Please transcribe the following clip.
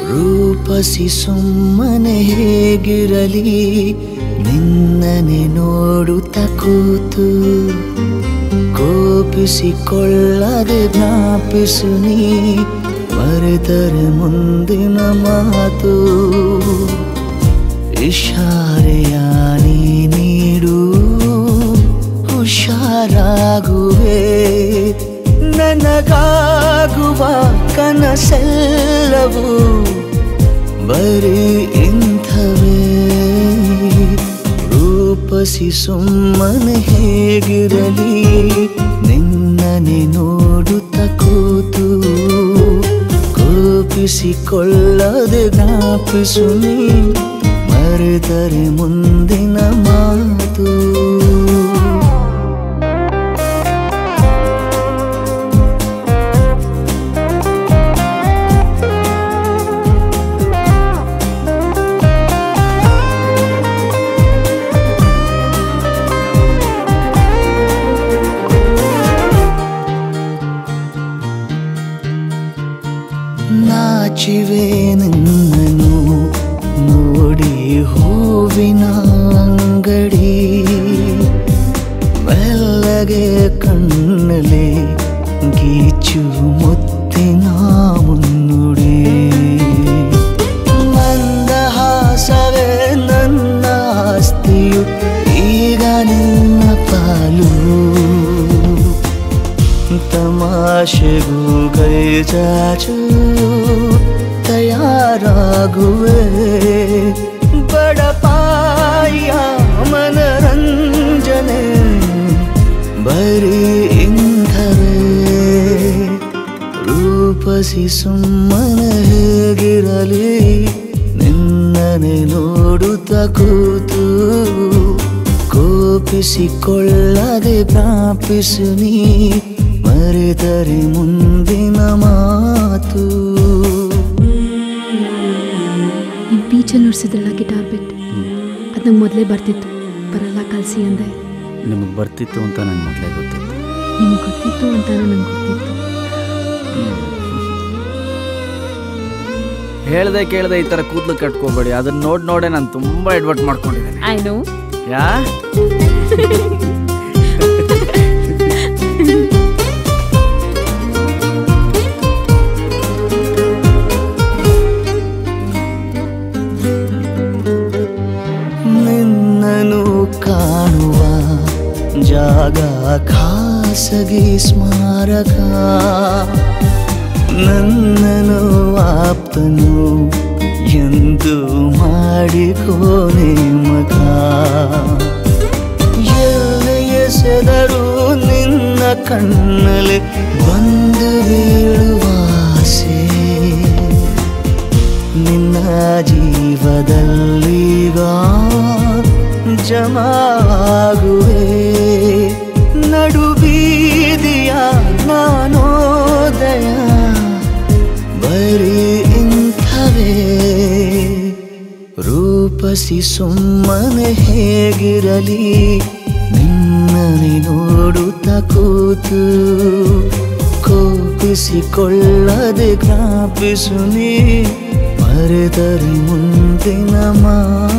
ರೂಪಸಿ ಸುಮ್ಮನೆ ಹೇಗಿರಲಿ ನಿನ್ನನೆ ನೋಡುತ್ತ ಕೂತು ಕೋಪಿಸಿಕೊಳ್ಳದೆ ಜ್ಞಾಪಿಸು ನೀ ಮರೆತರೆ ಮುಂದಿನ ಮಾತು ಇಶಾರೆಯ ನೀ ನೀಡು ಹುಷಾರಾಗುವೆ ನನಗಾಗುವ ಕನಸೆಲ್ಲವೂ ಬರೀ ಇಂಥವೇ ರೂಪಸಿ ಸುಮ್ಮನೆ ಹೇಗಿರಲಿ ನಿನ್ನನೆ ನೋಡುತ್ತ ಕೂತು ಕೋಪಿಸಿಕೊಳ್ಳದೆ ಜ್ಞಾಪಿಸು ನೀ ಮರೆತರೆ ಮುಂದಿನ ಮಾತು ನಾಚಿವೆ ನಿನ್ನನು ನೋಡಿ ಹೂವಿನ ಅಂಗಡಿ ಮೆಲ್ಲಗೆ ಕಣ್ಣಲೆ ಗೀಚು ಮುತ್ತಿನ ಮುನ್ನುಡಿ ಮಂದಹಾಸವೇ ನನ್ನ ಆಸ್ತಿಯು ಈಗ ನಿನ್ನ ಪಾಲು ತಮಾಷೆಗೂ ಕೈ ಚಾಚು ತಯಾರಾಗುವೆ ಬಡಪಾಯ ಮನರಂಜನೆ ಬರೀ ಇಂಧವೇ ರೂಪಸಿ ಸುಮ್ಮನೆ ಹೇಗಿರಲಿ ನಿನ್ನನೆ ನೋಡುತ್ತ ಕೂತು ಕೋಪಿಸಿಕೊಳ್ಳದೆ ಜ್ಞಾಪಿಸು ನೀ ಮರೆತರೆ ಮುಂದಿನ ಮಾತು ನೀವು ಬೀಚಲ್ಲಿ ನುಡ್ಸಿದ್ರಲ್ಲ ಗಿಟಾರ್ ಬಿಟ್ ಅದು ನಂಗೆ ಮೊದಲೇ ಬರ್ತಿತ್ತು ಬರಲ್ಲ ಕಲಿಸಿ ಅಂದೆ ನಿಮಗೆ ಬರ್ತಿತ್ತು ಅಂತ ನಂಗೆ ಮೊದಲೇ ಗೊತ್ತಿತ್ತು ನಿಮ್ಗೆ ಗೊತ್ತಿತ್ತು ಅಂತ ನಂಗೆ ಗೊತ್ತಿತ್ತು ಹೇಳ್ದೆ ಕೇಳ್ದೆ ಈ ಥರ ಕೂದಲು ಕಟ್ಕೋಬೇಡಿ ಅದನ್ನ ನೋಡಿ ನೋಡೇ ನಾನು ತುಂಬ ಎಡ್ವರ್ಟ್ ಮಾಡ್ಕೊಂಡಿದ್ದೇನೆ ಐ ನೋ ಯಾ ನಿನ್ನನು ಕಾಣುವ ಜಾಗ ಖಾಸಗಿ ಸ್ಮಾರಕ ನನ್ನನು ಆಪ್ತನು ಎಂದು ಮಾಡಿಕೋ ನೇಮಕ ಎಲ್ಲಿ ಎಸೆದರೂ ನಿನ್ನ ಕಣ್ಣಲ್ಲಿ ಬಂದು ಬೀಳುವ ಆಸೆ ನಿನ್ನ ಜೀವದಲ್ಲೀಗ ಜಮಾಗುವೆ ನಡು ಬೀದಿಯ ನಾನೋದಯ ಬರೀ ಇಂಥವೇ ರೂಪಸಿ ಸುಮ್ಮನೆ ಹೇಗಿರಲಿ ನಿನ್ನನೆ ನೋಡುತ್ತ ಕೂತು ಕೋಪಿಸಿಕೊಳ್ಳದೆ ಜ್ಞಾಪಿಸು ನೀ ಮರೆತರೆ ಮುಂದಿನ ಮಾ